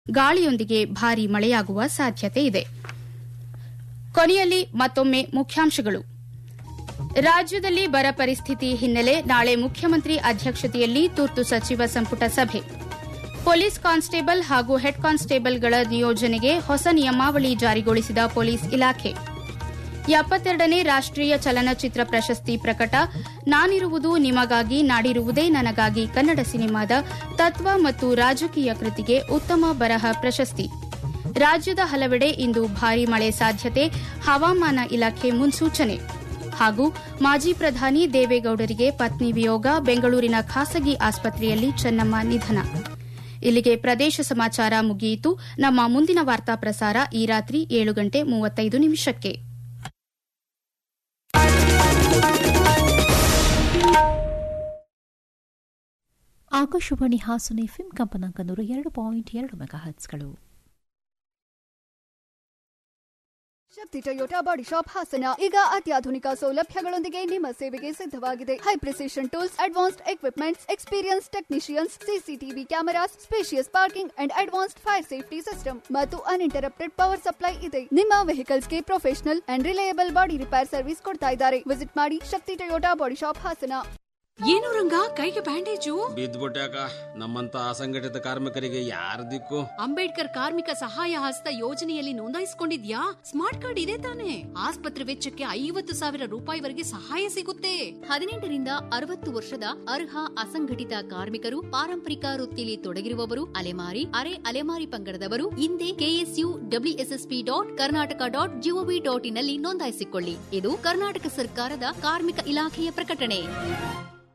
ಗಾಳಿಯೊಂದಿಗೆ ಭಾರೀ ಮಳೆಯಾಗುವ ಸಾಧ್ಯತೆ ಇದೆ ಕೊನೆಯಲ್ಲಿ ಮತ್ತೊಮ್ಮೆ ಮುಖ್ಯಾಂಶಗಳು ರಾಜ್ಯದಲ್ಲಿ ಬರ ಪರಿಸ್ಥಿತಿ ಹಿನ್ನೆಲೆ ನಾಳೆ ಮುಖ್ಯಮಂತ್ರಿ ಅಧ್ಯಕ್ಷತೆಯಲ್ಲಿ ತುರ್ತು ಸಚಿವ ಸಂಪುಟ ಸಭೆ ಪೊಲೀಸ್ ಕಾನ್ಸ್ಟೇಬಲ್ ಹಾಗೂ ಹೆಡ್ ಕಾನ್ಸ್ಟೇಬಲ್ಗಳ ನಿಯೋಜನೆಗೆ ಹೊಸ ನಿಯಮಾವಳಿ ಜಾರಿಗೊಳಿಸಿದ ಪೊಲೀಸ್ ಇಲಾಖೆ ಎಪ್ಪತ್ತೆರಡನೇ ರಾಷ್ಟೀಯ ಚಲನಚಿತ್ರ ಪ್ರಶಸ್ತಿ ಪ್ರಕಟ ನಾನಿರುವುದು ನಿಮಗಾಗಿ ನಾಡಿರುವುದೇ ನನಗಾಗಿ ಕನ್ನಡ ಸಿನಿಮಾದ ತತ್ವ ಮತ್ತು ರಾಜಕೀಯ ಕೃತಿಗೆ ಉತ್ತಮ ಬರಹ ಪ್ರಶಸ್ತಿ ರಾಜ್ಯದ ಹಲವೆಡೆ ಇಂದು ಭಾರೀ ಮಳೆ ಸಾಧ್ಯತೆ ಹವಾಮಾನ ಇಲಾಖೆ ಮುನ್ಸೂಚನೆ ಹಾಗೂ ಮಾಜಿ ಪ್ರಧಾನಿ ದೇವೇಗೌಡರಿಗೆ ಪತ್ನಿ ವಿಯೋಗ ಬೆಂಗಳೂರಿನ ಖಾಸಗಿ ಆಸ್ಪತ್ರೆಯಲ್ಲಿ ಚೆನ್ನಮ್ಮ ನಿಧನ ಇಲ್ಲಿಗೆ ಪ್ರದೇಶ ಸಮಾಚಾರ ಮುಗಿಯಿತು ನಮ್ಮ ಮುಂದಿನ ವಾರ್ತಾ ಪ್ರಸಾರ ಈ ರಾತ್ರಿ ಏಳು ಗಂಟೆ ಮೂವತ್ತೈದು ನಿಮಿಷಕ್ಕೆ ಆಕಾಶವಾಣಿ ಹಾಸನ ಎಫ್ಎಂ ಕಂಪನಾಂಕ ನೂರ ಎರಡು ಪಾಯಿಂಟ್ ಎರಡು ಮೆಗಾ ಹರ್ಟ್ಸ್ಗಳು Shakti Toyota body shop Hassan ಈಗ ಅತ್ಯಾಧುನಿಕ ಸೌಲಭ್ಯಗಳೊಂದಿಗೆ ನಿಮ್ಮ ಸೇವೆಗೆ ಸಿದ್ಧವಾಗಿದೆ high precision tools advanced equipments experience technicians CCTV cameras spacious parking and advanced fire safety system ಮತ್ತು ಅನ್ಇಂಟರಪ್ಟೆಡ್ ಪವರ್ ಸಪ್ಲೈ ಇದೆ ನಿಮ್ಮ ವೆಹಿಕಲ್ಸ್ಗೆ professional and reliable body repair service ಕೊಡ್ತಾ ಇದ್ದಾರೆ ವಿಸಿಟ್ ಮಾಡಿ Shakti Toyota body shop Hassan ಏನು ರಂಗ ಕೈಗೆ ಬ್ಯಾಂಡೇಜು ಬಿದ್ದ್ಬಿಟ್ಯಾಕ ನಮ್ಮಂತ ಅಸಂಘಟಿತ ಕಾರ್ಮಿಕರಿಗೆ ಯಾರ ದಿಕ್ಕು ಅಂಬೇಡ್ಕರ್ ಕಾರ್ಮಿಕ ಸಹಾಯ ಹಸ್ತ ಯೋಜನೆಯಲ್ಲಿ ನೋಂದಾಯಿಸಿಕೊಂಡಿದ್ಯಾ ಸ್ಮಾರ್ಟ್ ಕಾರ್ಡ್ ಇದೆ ತಾನೆ ಆಸ್ಪತ್ರೆ ವೆಚ್ಚಕ್ಕೆ ಐವತ್ತು ಸಾವಿರ ರೂಪಾಯಿವರೆಗೆ ಸಹಾಯ ಸಿಗುತ್ತೆ ಹದಿನೆಂಟರಿಂದ ಅರವತ್ತು ವರ್ಷದ ಅರ್ಹ ಅಸಂಘಟಿತ ಕಾರ್ಮಿಕರು ಪಾರಂಪರಿಕ ವೃತ್ತಿಯಲ್ಲಿ ತೊಡಗಿರುವವರು ಅಲೆಮಾರಿ ಅರೆ ಅಲೆಮಾರಿ ಪಂಗಡದವರು ಹಿಂದೆ KSU WSSP dot Karnataka dot GOV dot ಇನ್ನಲ್ಲಿ ನೋಂದಾಯಿಸಿಕೊಳ್ಳಿ ಇದು ಕರ್ನಾಟಕ ಸರ್ಕಾರದ ಕಾರ್ಮಿಕ ಇಲಾಖೆಯ ಪ್ರಕಟಣೆ